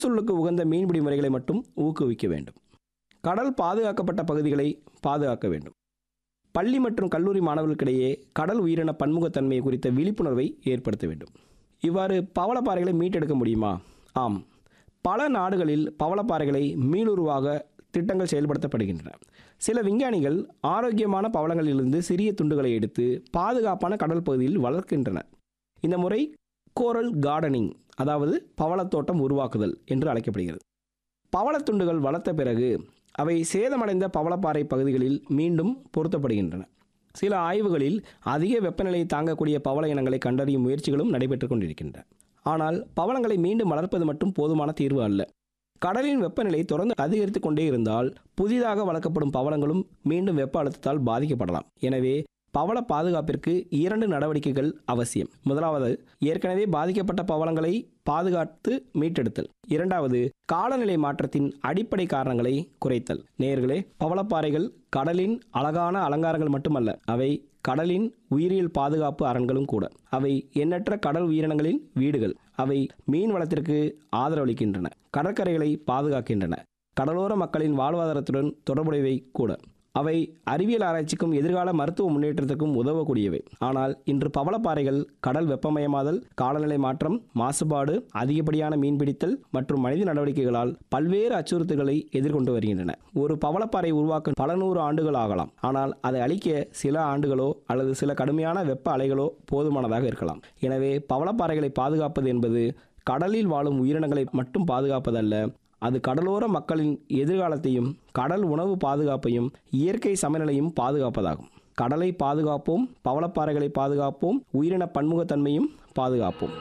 சுற்றுச்சூழலுக்கு உகந்த மீன்பிடி முறைகளை மட்டும் ஊக்குவிக்க வேண்டும் கடல் பாதுகாக்கப்பட்ட பகுதிகளை பாதுகாக்க வேண்டும் பள்ளி மற்றும் கல்லூரி மாணவர்களுக்கிடையே கடல் உயிரின பன்முகத்தன்மையை குறித்த விழிப்புணர்வை ஏற்படுத்த வேண்டும் இவ்வாறு பவளப்பாறைகளை மீட்டெடுக்க முடியுமா ஆம் பல நாடுகளில் பவளப்பாறைகளை மீளுருவாக திட்டங்கள் செயல்படுத்தப்படுகின்றன சில விஞ்ஞானிகள் ஆரோக்கியமான பவளங்களிலிருந்து சிறிய துண்டுகளை எடுத்து பாதுகாப்பான கடல் பகுதியில் வளர்க்கின்றனர் இந்த முறை கோரல் கார்டனிங் அதாவது பவளத்தோட்டம் உருவாக்குதல் என்று அழைக்கப்படுகிறது பவளத்துண்டுகள் வளர்த்த பிறகு அவை சேதமடைந்த பவளப்பாறை பகுதிகளில் மீண்டும் பொருத்தப்படுகின்றன சில ஆய்வுகளில் அதிக வெப்பநிலையை தாங்கக்கூடிய பவள இனங்களை கண்டறியும் முயற்சிகளும் நடைபெற்று கொண்டிருக்கின்றன ஆனால் பவளங்களை மீண்டும் வளர்ப்பது மட்டும் போதுமான தீர்வு அல்ல கடலின் வெப்பநிலை தொடர்ந்து அதிகரித்து கொண்டே இருந்தால் புதிதாக வளர்க்கப்படும் பவளங்களும் மீண்டும் வெப்ப அழுத்தத்தால் பாதிக்கப்படலாம் எனவே பவள பாதுகாப்பிற்கு இரண்டு நடவடிக்கைகள் அவசியம் முதலாவது ஏற்கனவே பாதிக்கப்பட்ட பவளங்களை பாதுகாத்து மீட்டெடுத்தல் இரண்டாவது காலநிலை மாற்றத்தின் அடிப்படை காரணங்களை குறைத்தல் நேர்களே பவளப்பாறைகள் கடலின் அழகான அலங்காரங்கள் மட்டுமல்ல அவை கடலின் உயிரியல் பாதுகாப்பு அரண்களும் கூட அவை எண்ணற்ற கடல் உயிரினங்களின் வீடுகள் அவை மீன் வளத்திற்கு ஆதரவளிக்கின்றன கடற்கரைகளை பாதுகாக்கின்றன கடலோர மக்களின் வாழ்வாதாரத்துடன் தொடர்புடையவை கூட அவை அறிவியல் ஆராய்ச்சிக்கும் எதிர்கால மருத்துவ முன்னேற்றத்திற்கும் உதவக்கூடியவை ஆனால் இன்று பவளப்பாறைகள் கடல் வெப்பமயமாதல் காலநிலை மாற்றம் மாசுபாடு அதிகப்படியான மீன்பிடித்தல் மற்றும் மனித நடவடிக்கைகளால் பல்வேறு அச்சுறுத்தல்களை எதிர்கொண்டு வருகின்றன ஒரு பவளப்பாறை உருவாக்க பல நூறு ஆண்டுகள் ஆகலாம் ஆனால் அதை அழிக்க சில ஆண்டுகளோ அல்லது சில கடுமையான வெப்ப அலைகளோ போதுமானதாக இருக்கலாம் எனவே பவளப்பாறைகளை பாதுகாப்பது என்பது கடலில் வாழும் உயிரினங்களை மட்டும் பாதுகாப்பதல்ல அது கடலோர மக்களின் எதிர்காலத்தையும் கடல் உணவு பாதுகாப்பையும் இயற்கை சமநிலையும் பாதுகாப்பதாகும் கடலை பாதுகாப்போம் பவளப்பாறைகளை பாதுகாப்போம் உயிரின பன்முகத்தன்மையும் பாதுகாப்போம்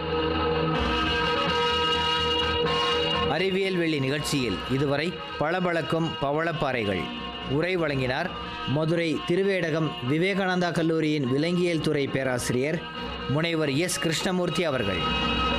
அறிவியல் வெள்ளி நிகழ்ச்சியில் இதுவரை பளபளக்கும் பவளப்பாறைகள் உரை வழங்கினார் மதுரை திருவேடகம் விவேகானந்தா கல்லூரியின் விலங்கியல் துறை பேராசிரியர் முனைவர் எஸ் கிருஷ்ணமூர்த்தி அவர்கள்